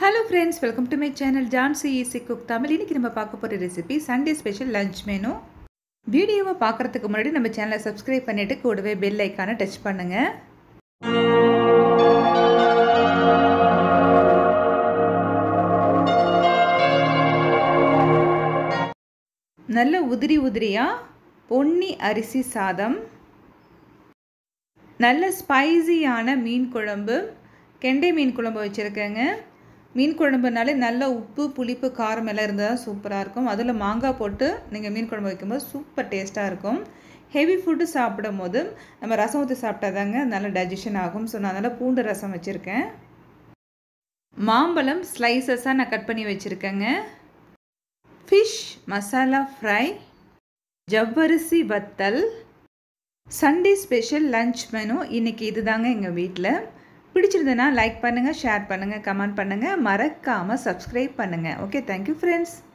hello friends welcome to my channel Jansi easy cook Tamil இன்னைக்கு நம்ம பார்க்க போகிற recipe Sunday special lunch menu வீடியோவை பார்க்குறதுக்கு முன்னாடி நம்ம சேனலை சப்ஸ்கிரைப் பண்ணிவிட்டு கூடவே பெல் ஐக்கானை டச் பண்ணுங்கள் நல்ல உதிரி உதிரியாக பொன்னி அரிசி சாதம் நல்ல ஸ்பைசியான மீன் குழம்பு கெண்டை மீன் குழம்பு வச்சுருக்கேங்க மீன் குழம்புனாலே நல்ல உப்பு புளிப்பு காரம் எல்லாம் இருந்தால் சூப்பராக இருக்கும் அதில் மாங்காய் போட்டு நீங்கள் மீன் குழம்பு வைக்கும்போது சூப்பர் டேஸ்ட்டாக இருக்கும் ஹெவி ஃபுட்டு சாப்பிடும் போது நம்ம ரசம் ஊற்றி சாப்பிட்டாதாங்க நல்ல டைஜஷன் ஆகும் ஸோ நான் அதனால் பூண்டு ரசம் வச்சுருக்கேன் மாம்பழம் ஸ்லைசஸாக நான் கட் பண்ணி வச்சுருக்கேங்க ஃபிஷ் மசாலா ஃப்ரை ஜவ்வரிசி வத்தல் சண்டே ஸ்பெஷல் லஞ்ச் மெனு இன்றைக்கி இதுதாங்க எங்கள் வீட்டில் பிடிச்சிருந்ததுன்னா லைக் பண்ணுங்கள் ஷேர் பண்ணுங்கள் கமெண்ட் பண்ணுங்கள் மறக்காமல் சப்ஸ்கிரைப் பண்ணுங்கள் ஓகே தேங்க்யூ ஃப்ரெண்ட்ஸ்